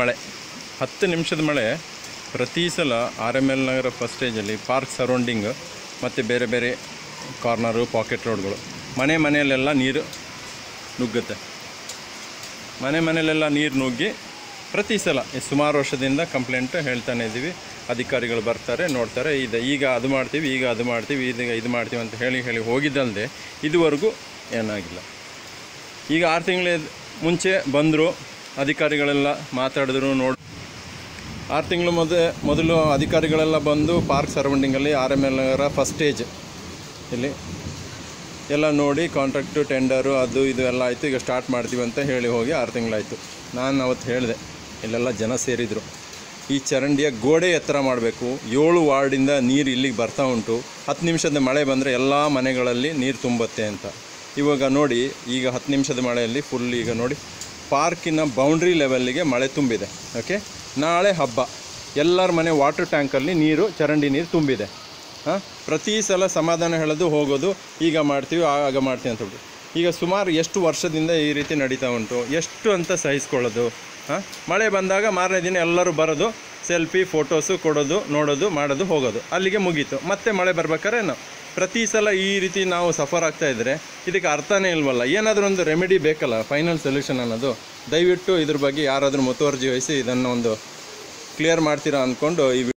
ಮಳೆ ಹತ್ತು ನಿಮಿಷದ ಮಳೆ ಪ್ರತಿ ಸಲ R M L Nagar first ಸ್ಟೇಜಲ್ಲಿ ಪಾರ್ಕ್ ಸರೌಂಡಿಂಗ್ ಮತ್ತು ಬೇರೆ ಬೇರೆ ಕಾರ್ನರು ಪಾಕೆಟ್ ರೋಡ್ಗಳು ಮನೆ ಮನೆಯಲ್ಲೆಲ್ಲ ನೀರು ನುಗ್ಗುತ್ತೆ ಮನೆ ಮನೆಯಲ್ಲೆಲ್ಲ ನೀರು ನುಗ್ಗಿ ಪ್ರತಿ ಸಲ ಈ ಸುಮಾರು ವರ್ಷದಿಂದ ಕಂಪ್ಲೇಂಟ್ ಹೇಳ್ತಾನೆ ಇದ್ದೀವಿ ಅಧಿಕಾರಿಗಳು ಬರ್ತಾರೆ ನೋಡ್ತಾರೆ ಇದು ಈಗ ಅದು ಮಾಡ್ತೀವಿ ಈಗ ಅದು ಮಾಡ್ತೀವಿ ಇದೀಗ ಇದು ಮಾಡ್ತೀವಿ ಅಂತ ಹೇಳಿ ಹೇಳಿ ಹೋಗಿದ್ದಲ್ಲದೆ ಇದುವರೆಗೂ ಏನಾಗಿಲ್ಲ ಈಗ ಆರು ತಿಂಗಳ ಮುಂಚೆ ಬಂದರು ಅಧಿಕಾರಿಗಳೆಲ್ಲ ಮಾತಾಡಿದ್ರು ನೋಡಿ ಆರು ತಿಂಗಳು ಮೊದ ಮೊದಲು ಅಧಿಕಾರಿಗಳೆಲ್ಲ ಬಂದು ಪಾರ್ಕ್ ಸರೌಂಡಿಂಗಲ್ಲಿ R M L Nagar first stage ಇಲ್ಲಿ ಎಲ್ಲ ನೋಡಿ ಕಾಂಟ್ರಾಕ್ಟು ಟೆಂಡರು ಅದು ಇದು ಎಲ್ಲ ಆಯಿತು ಈಗ ಸ್ಟಾರ್ಟ್ ಮಾಡ್ತೀವಿ ಅಂತ ಹೇಳಿ ಹೋಗಿ ಆರು ತಿಂಗಳಾಯಿತು ನಾನು ಅವತ್ತು ಹೇಳಿದೆ ಇಲ್ಲೆಲ್ಲ ಜನ ಸೇರಿದರು ಈ ಚರಂಡಿಯ ಗೋಡೆ ಎತ್ತರ ಮಾಡಬೇಕು ಏಳು ವಾರ್ಡಿಂದ ನೀರು ಇಲ್ಲಿಗೆ ಬರ್ತಾ ಉಂಟು ಹತ್ತು ನಿಮಿಷದ ಮಳೆ ಬಂದರೆ ಎಲ್ಲ ಮನೆಗಳಲ್ಲಿ ನೀರು ತುಂಬುತ್ತೆ ಅಂತ ಇವಾಗ ನೋಡಿ ಈಗ ಹತ್ತು ನಿಮಿಷದ ಮಳೆಯಲ್ಲಿ ಫುಲ್ ಈಗ ನೋಡಿ ಪಾರ್ಕಿನ ಬೌಂಡ್ರಿ ಲೆವೆಲ್ಲಿಗೆ ಮಳೆ ತುಂಬಿದೆ ಓಕೆ ನಾಳೆ ಹಬ್ಬ ಎಲ್ಲರ ಮನೆ ವಾಟರ್ ಟ್ಯಾಂಕಲ್ಲಿ ನೀರು ಚರಂಡಿ ನೀರು ತುಂಬಿದೆ ಹಾಂ ಪ್ರತಿ ಸಲ ಸಮಾಧಾನ ಹೇಳೋದು ಹೋಗೋದು ಈಗ ಮಾಡ್ತೀವಿ ಆಗ ಮಾಡ್ತೀವಿ ಅಂತ ಹೇಳ್ಬಿಟ್ಟು ಈಗ ಸುಮಾರು ಎಷ್ಟು ವರ್ಷದಿಂದ ಈ ರೀತಿ ನಡೀತಾ ಉಂಟು ಎಷ್ಟು ಅಂತ ಸಹಿಸ್ಕೊಳ್ಳೋದು ಹಾಂ ಮಳೆ ಬಂದಾಗ ಮಾರನೇ ದಿನ ಎಲ್ಲರೂ ಬರೋದು ಸೆಲ್ಫಿ ಫೋಟೋಸು ಕೊಡೋದು ನೋಡೋದು ಮಾಡೋದು ಹೋಗೋದು ಅಲ್ಲಿಗೆ ಮುಗೀತು ಮತ್ತೆ ಮಳೆ ಬರ್ಬೇಕಾದ್ರೆ ನಾವು ಪ್ರತಿ ಸಲ ಈ ರೀತಿ ನಾವು ಸಫರ್ ಆಗ್ತಾ ಇದ್ದರೆ ಇದಕ್ಕೆ ಅರ್ಥನೇ ಇಲ್ವಲ್ಲ ಏನಾದರೂ ಒಂದು ರೆಮಿಡಿ ಬೇಕಲ್ಲ ಫೈನಲ್ ಸೊಲ್ಯೂಷನ್ ಅನ್ನೋದು ದಯವಿಟ್ಟು ಇದ್ರ ಬಗ್ಗೆ ಯಾರಾದರೂ ಮುತುವರ್ಜಿ ವಹಿಸಿ ಇದನ್ನು ಒಂದು ಕ್ಲಿಯರ್ ಮಾಡ್ತೀರಾ ಅಂದ್ಕೊಂಡು ಈ